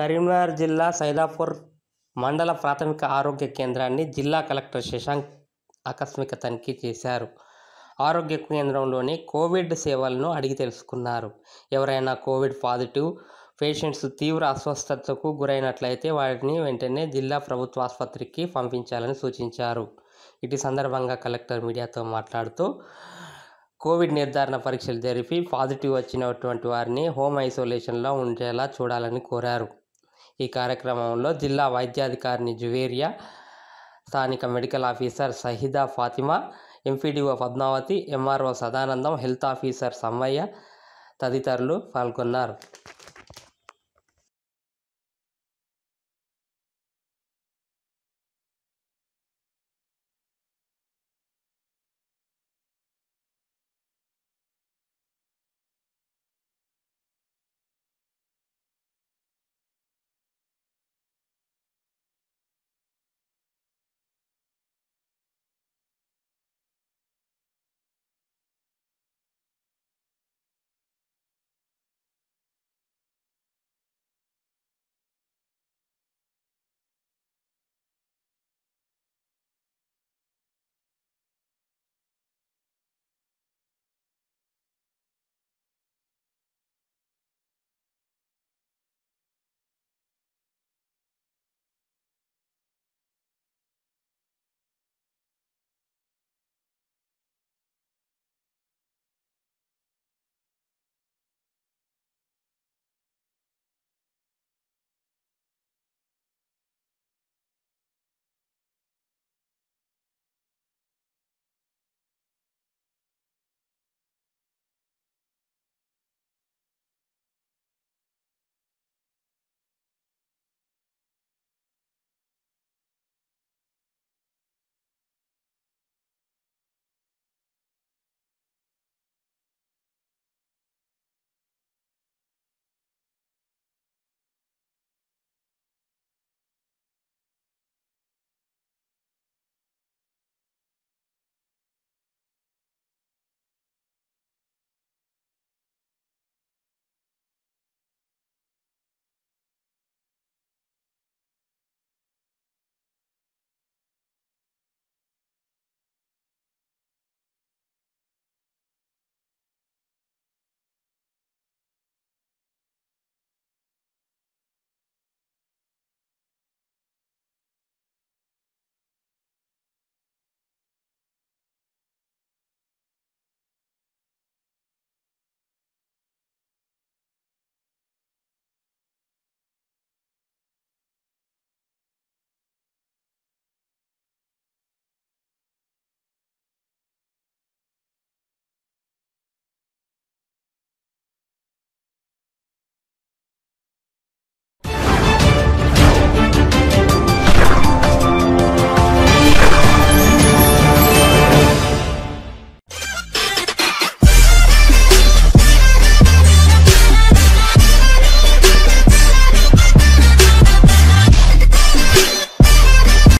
కరీంనగర్ జిల్లా సైదాపూర్ మండల ప్రాథమిక ఆరోగ్య కేంద్రాన్ని జిల్లా కలెక్టర్ శశాంక్ ఆకస్మిక తనిఖీ చేశారు ఆరోగ్య కేంద్రంలోని కోవిడ్ సేవలను అడిగి తెలుసుకున్నారు ఎవరైనా కోవిడ్ పాజిటివ్ పేషెంట్స్ తీవ్ర అస్వస్థతకు గురైనట్లయితే వారిని వెంటనే జిల్లా ప్రభుత్వ ఆసుపత్రికి పంపించాలని సూచించారు ఇటు సందర్భంగా కలెక్టర్ మీడియాతో మాట్లాడుతూ కోవిడ్ నిర్ధారణ పరీక్షలు జరిపి పాజిటివ్ వచ్చినటువంటి వారిని హోమ్ ఐసోలేషన్లో ఉంచేలా చూడాలని కోరారు ఈ కార్యక్రమంలో జిల్లా వైద్యాధికారిని జువేరియా స్థానిక medical officer Sahida Fatima MPDO Padmavathi MRO Sadanandam health officer Sammaiah తదితరులు పాల్గొన్నారు